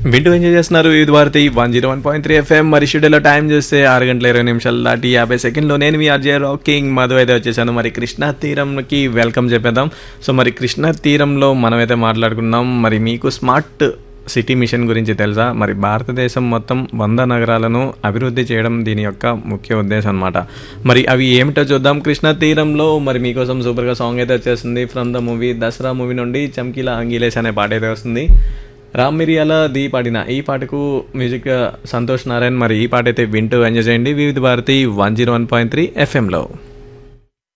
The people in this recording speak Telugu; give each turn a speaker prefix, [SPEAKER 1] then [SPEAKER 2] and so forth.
[SPEAKER 1] వింటూ ఎంజాయ్ చేస్తున్నారు ఇది Bharati one zero one point three FM మరి షెడ్యూల్లో టైం చూస్తే ఆరు గంటల ఇరవై నిమిషాలు దాటి యాభై సెకండ్లో నేను మీ అజయ్ రాకింగ్ మధు అయితే వచ్చేసాను మరి కృష్ణా తీరంకి వెల్కమ్ చెప్పేద్దాం సో మరి కృష్ణా తీరంలో మనమైతే మాట్లాడుకున్నాం మరి మీకు స్మార్ట్ సిటీ మిషన్ గురించి తెలుసా మరి భారతదేశం మొత్తం వంద నగరాలను అభివృద్ధి చేయడం దీని యొక్క ముఖ్య ఉద్దేశం అనమాట మరి అవి ఏమిటో చూద్దాం కృష్ణా తీరంలో మరి మీకోసం సూపర్గా సాంగ్ అయితే వచ్చేస్తుంది from the movie Dasara movie నుండి చమ్కీలా అంగిలేష్ అనే పాట అయితే వస్తుంది రామ్ మిరియాల దీ పాడిన ఈ పాటకు మ్యూజిక్ సంతోష్ నారాయణ్ మరి ఈ పాట అయితే వింటూ ఎంజాయ్ చేయండి Vividh Bharati one zero one point three ఎఫ్ఎంలో